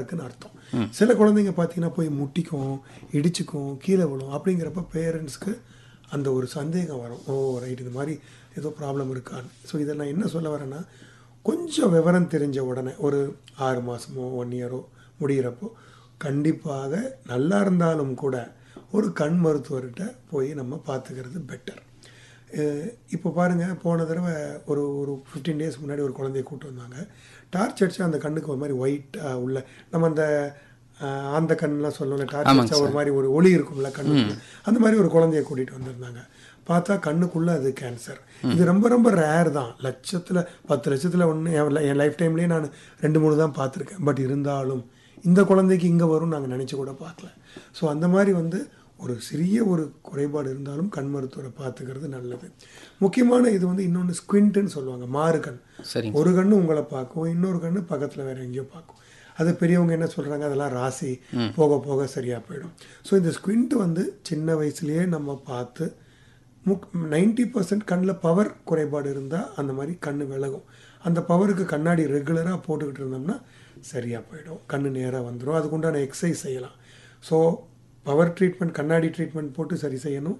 இருக்குன்னு அர்த்தம் சில குழந்தைங்க பார்த்தீங்கன்னா போய் முட்டிக்கும் இடிச்சுக்கும் கீழே விழும் அப்படிங்கிறப்ப பேரண்ட்ஸ்க்கு அந்த ஒரு சந்தேகம் வரும் ஓ ரைட் இது மாதிரி ஏதோ ப்ராப்ளம் இருக்கான்னு ஸோ இதை நான் என்ன சொல்ல வரேன்னா கொஞ்சம் விவரம் தெரிஞ்ச உடனே ஒரு ஆறு மாதமோ ஒன் இயரோ முடிகிறப்போ கண்டிப்பாக நல்லா இருந்தாலும் கூட ஒரு கண் மருத்துவர்கிட்ட போய் நம்ம பார்த்துக்கிறது பெட்டர் இப்போ பாருங்கள் போன தடவை ஒரு ஒரு ஃபிஃப்டீன் டேஸ் முன்னாடி ஒரு குழந்தைய கூட்டு வந்தாங்க டார்ச் அடிச்சா அந்த கண்ணுக்கு ஒரு மாதிரி ஒயிட் உள்ள நம்ம அந்த அஹ், ஆந்த கண்ணுலாம் சொல்லுவோம்ல டார்ச் அடிச்சா ஒரு மாதிரி ஒரு ஒளி இருக்கும்ல கண்ணுக்கு அந்த மாதிரி ஒரு குழந்தைய கூட்டிகிட்டு வந்திருந்தாங்க பார்த்தா கண்ணுக்குள்ளே அது கேன்சர் இது ரொம்ப ரொம்ப ரேர் தான் லட்சத்தில் பத்து லட்சத்தில் ஒன்று என் லைஃப் டைம்லேயே நான் ரெண்டு மூணு தான் பார்த்துருக்கேன் பட் இருந்தாலும் இந்த குழந்தைக்கு இங்கே வரும் நாங்கள் நினச்சி கூட பார்க்கல ஸோ அந்த மாதிரி வந்து ஒரு சிறிய ஒரு குறைபாடு இருந்தாலும் கண் மருத்துவரை பார்த்துக்கிறது நல்லது முக்கியமான இது வந்து இன்னொன்று ஸ்குவிண்ட்டுன்னு சொல்லுவாங்க மாறு கண் சரிங்க ஒரு கண்ணு உங்களை பார்க்கும் இன்னொரு கண்ணு பக்கத்தில் வேற எங்கேயோ பார்க்கும் அது பெரியவங்க என்ன சொல்கிறாங்க அதெல்லாம் ராசி போக போக சரியாக போயிடும் ஸோ இந்த ஸ்குவிண்ட் வந்து சின்ன வயசுலேயே நம்ம பார்த்து முக் நைன்டி பர்சன்ட் கண்ணில் பவர் குறைபாடு இருந்தால் அந்த மாதிரி கண் விலகும் அந்த பவருக்கு கண்ணாடி ரெகுலராக போட்டுக்கிட்டு இருந்தோம்னா சரியாக போயிடும் கண் நேராக வந்துடும் அதுக்குண்டான எக்ஸசைஸ் செய்யலாம் ஸோ பவர் ட்ரீட்மெண்ட் கண்ணாடி ட்ரீட்மெண்ட் போட்டு சரி செய்யணும்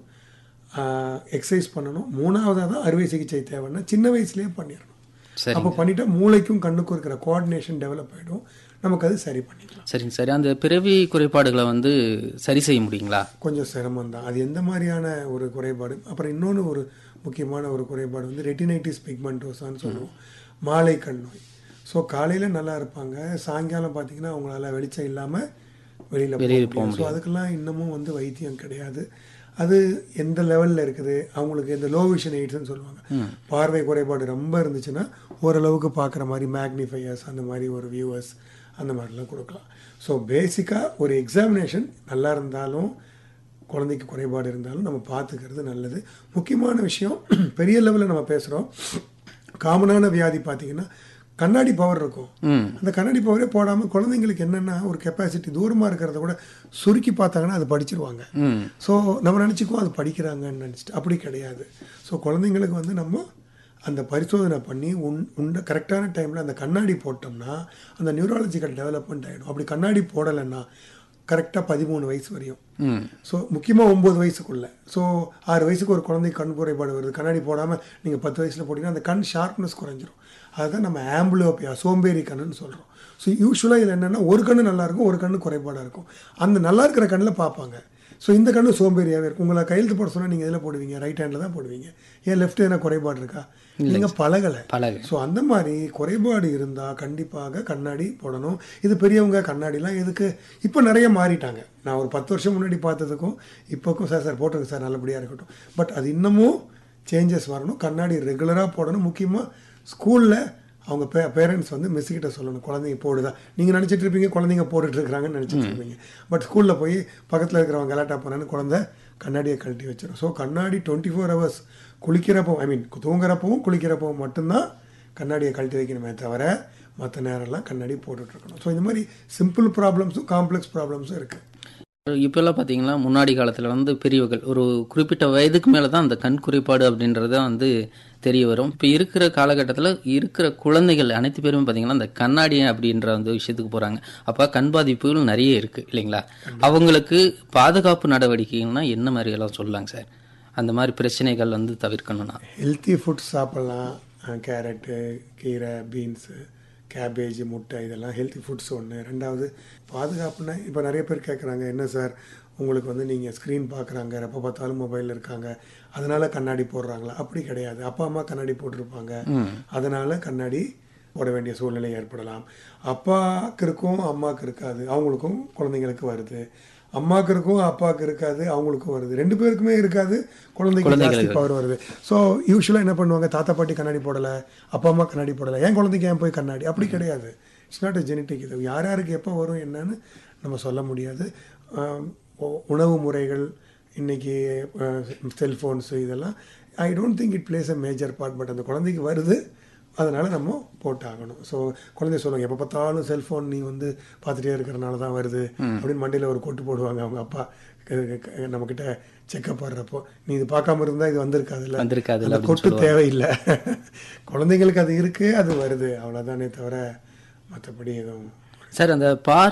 எக்ஸசைஸ் பண்ணணும் மூணாவதாக தான் அறுவை சிகிச்சை தேவைன்னா சின்ன வயசுலேயே பண்ணிடணும் சரி அப்போ பண்ணிட்டா மூளைக்கும் கண்ணுக்கும் இருக்கிற கோஆர்டினேஷன் டெவலப் ஆகிடும் நமக்கு அது சரி பண்ணிக்கலாம் சரிங்க சரி அந்த பிறவி குறைபாடுகளை வந்து சரி செய்ய முடியுங்களா கொஞ்சம் சிரமம் தான் அது எந்த மாதிரியான ஒரு குறைபாடு அப்புறம் இன்னொன்று ஒரு முக்கியமான ஒரு குறைபாடு வந்து ரெட்டினைட்டிஸ் பிக்மெண்டோசான்னு சொல்லுவோம் மாலை கண் நோய் ஸோ காலையில் நல்லா இருப்பாங்க சாயங்காலம் பார்த்தீங்கன்னா அவங்களால வெளிச்சம் இல்லாமல் வெளியில் போக முடியும் ஸோ அதுக்கெல்லாம் இன்னமும் வந்து வைத்தியம் கிடையாது அது எந்த லெவலில் இருக்குது அவங்களுக்கு இந்த லோ விஷன் எய்ட்ஸ்னு சொல்லுவாங்க பார்வை குறைபாடு ரொம்ப இருந்துச்சுன்னா ஓரளவுக்கு பார்க்குற மாதிரி மேக்னிஃபையர்ஸ் அந்த மாதிரி ஒரு வியூவர்ஸ் அந்த மாதிரிலாம் கொடுக்கலாம் ஸோ பேசிக்காக ஒரு எக்ஸாமினேஷன் நல்லா இருந்தாலும் குழந்தைக்கு குறைபாடு இருந்தாலும் நம்ம பார்த்துக்கிறது நல்லது முக்கியமான விஷயம் பெரிய லெவலில் நம்ம பேசுகிறோம் காமனான வியாதி பார்த்தீங்கன்னா கண்ணாடி பவர் இருக்கும் ம் அந்த கண்ணாடி பவரே போடாமல் குழந்தைங்களுக்கு என்னென்னா ஒரு கெப்பாசிட்டி தூரமாக இருக்கிறத கூட சுருக்கி பார்த்தாங்கன்னா அது படிச்சிருவாங்க ம் ஸோ நம்ம நினச்சிக்குவோம் அது படிக்கிறாங்கன்னு நினச்சிட்டு அப்படி கிடையாது ஸோ குழந்தைங்களுக்கு வந்து நம்ம அந்த பரிசோதனை பண்ணி உன் உண்ட கரெக்டான டைமில் அந்த கண்ணாடி போட்டோம்னா அந்த நியூராலஜிக்கல் டெவலப்மெண்ட் ஆகிடும் அப்படி கண்ணாடி போடலைன்னா கரெக்டாக பதிமூணு வயசு வரையும் ம் ஸோ முக்கியமாக ஒம்பது வயசுக்குள்ளே ஸோ ஆறு வயசுக்கு ஒரு குழந்தைக்கு கண் குறைபாடு வருது கண்ணாடி போடாமல் நீங்கள் பத்து வயசில் போட்டிங்கன்னா அந்த கண் ஷார்ப்னஸ் குறைஞ்சிரும் அதுதான் நம்ம ஆம்புலோப்பியா சோம்பேறி கண்ணுன்னு சொல்கிறோம் ஸோ யூஸ்வலாக இதில் என்னென்னா ஒரு கண்ணு நல்லா இருக்கும் ஒரு கண்ணு குறைபாடாக இருக்கும் அந்த நல்லா இருக்கிற கண்ணில் பார்ப்பாங்க ஸோ இந்த கண்ணு சோம்பேறியாகவே இருக்கும் உங்களை கையெழுத்து போட சொன்னால் நீங்கள் எதில் போடுவீங்க ரைட் ஹேண்டில் தான் போடுவீங்க ஏன் லெஃப்ட் எதனா குறைபாடு இருக்கா நீங்கள் பழகலை பழகு ஸோ அந்த மாதிரி குறைபாடு இருந்தால் கண்டிப்பாக கண்ணாடி போடணும் இது பெரியவங்க கண்ணாடிலாம் எதுக்கு இப்போ நிறைய மாறிட்டாங்க நான் ஒரு பத்து வருஷம் முன்னாடி பார்த்ததுக்கும் இப்போக்கும் சார் சார் போட்டுருங்க சார் நல்லபடியாக இருக்கட்டும் பட் அது இன்னமும் சேஞ்சஸ் வரணும் கண்ணாடி ரெகுலராக போடணும் முக்கியமாக ஸ்கூலில் அவங்க பே பேரண்ட்ஸ் வந்து மிஸ் கிட்ட சொல்லணும் குழந்தைங்க போடுதா நீங்கள் நினச்சிட்டு இருப்பீங்க குழந்தைங்க போட்டுட்டு இருக்கிறாங்கன்னு நினச்சிட்டு இருப்பீங்க பட் ஸ்கூலில் போய் பக்கத்தில் இருக்கிறவங்க கலாட்டா பண்ணான்னு குழந்தை கண்ணாடியை கழட்டி வச்சிடும் ஸோ கண்ணாடி டுவெண்ட்டி ஃபோர் ஹவர்ஸ் குளிக்கிறப்போ ஐ மீன் தூங்குறப்பவும் குளிக்கிறப்பவும் மட்டும்தான் கண்ணாடியை கழட்டி வைக்கணுமே தவிர மற்ற நேரம்லாம் கண்ணாடி போட்டுட்டு இருக்கணும் ஸோ இந்த மாதிரி சிம்பிள் ப்ராப்ளம்ஸும் காம்ப்ளெக்ஸ் ப்ராப்ளம்ஸும் இருக்குது இப்போல்லாம் பார்த்தீங்கன்னா முன்னாடி காலத்தில் வந்து பெரியவர்கள் ஒரு குறிப்பிட்ட வயதுக்கு மேலே தான் அந்த கண் குறைபாடு அப்படின்றத வந்து தெரிய வரும் இப்போ இருக்கிற காலகட்டத்தில் இருக்கிற குழந்தைகள் அனைத்து பேருமே பார்த்தீங்கன்னா அந்த கண்ணாடி அப்படின்ற அந்த விஷயத்துக்கு போகிறாங்க அப்போ கண் பாதிப்புகள் நிறைய இருக்குது இல்லைங்களா அவங்களுக்கு பாதுகாப்பு நடவடிக்கைகள்னா என்ன மாதிரி எல்லாம் சொல்லலாங்க சார் அந்த மாதிரி பிரச்சனைகள் வந்து தவிர்க்கணும்னா ஹெல்த்தி ஃபுட் சாப்பிட்லாம் கேரட்டு கீரை பீன்ஸு கேபேஜ் முட்டை இதெல்லாம் ஹெல்த்தி ஃபுட்ஸ் ஒன்று ரெண்டாவது பாதுகாப்புனா இப்போ நிறைய பேர் கேட்குறாங்க என்ன சார் உங்களுக்கு வந்து நீங்கள் ஸ்க்ரீன் பார்க்குறாங்க எப்போ பார்த்தாலும் மொபைலில் இருக்காங்க அதனால கண்ணாடி போடுறாங்களா அப்படி கிடையாது அப்பா அம்மா கண்ணாடி போட்டிருப்பாங்க அதனால கண்ணாடி போட வேண்டிய சூழ்நிலை ஏற்படலாம் அப்பாவுக்கு இருக்கும் அம்மாவுக்கு இருக்காது அவங்களுக்கும் குழந்தைங்களுக்கு வருது அம்மாவுக்கு இருக்கும் அப்பாவுக்கு இருக்காது அவங்களுக்கும் வருது ரெண்டு பேருக்குமே இருக்காது குழந்தைக்கு ஜாஸ்தி பவர் வருது ஸோ யூஸ்வலாக என்ன பண்ணுவாங்க தாத்தா பாட்டி கண்ணாடி போடலை அப்பா அம்மா கண்ணாடி போடலை ஏன் குழந்தைக்கு ஏன் போய் கண்ணாடி அப்படி கிடையாது இட்ஸ் நாட் அ ஜெனட்டிக் இது யார் யாருக்கு எப்போ வரும் என்னன்னு நம்ம சொல்ல முடியாது ஆம், உ- உணவு முறைகள் இன்னைக்கு செல்ஃபோன்ஸு இதெல்லாம் I don't think it plays a major part but அந்த குழந்தைக்கு வருது அதனால நம்ம போட்டாகணும் ஸோ குழந்தை சொல்லுவாங்க எப்போ பார்த்தாலும் செல்ஃபோன் நீ வந்து பார்த்துட்டே இருக்கிறனால தான் வருது அப்படின்னு மண்டையில் ஒரு கொட்டு போடுவாங்க அவங்க அப்பா க- க- நம்மக்கிட்ட செக்கப் பண்ணுறப்போ நீ இது பார்க்காம இருந்தால் இது வந்திருக்காதுல்ல வந்திருக்காதுல்ல அந்த கொட்டு தேவையில்லை குழந்தைங்களுக்கு அது இருக்குது அது வருது அவ்வளோதானே தவிர மற்றபடி எதுவும் சார் அந்த பார்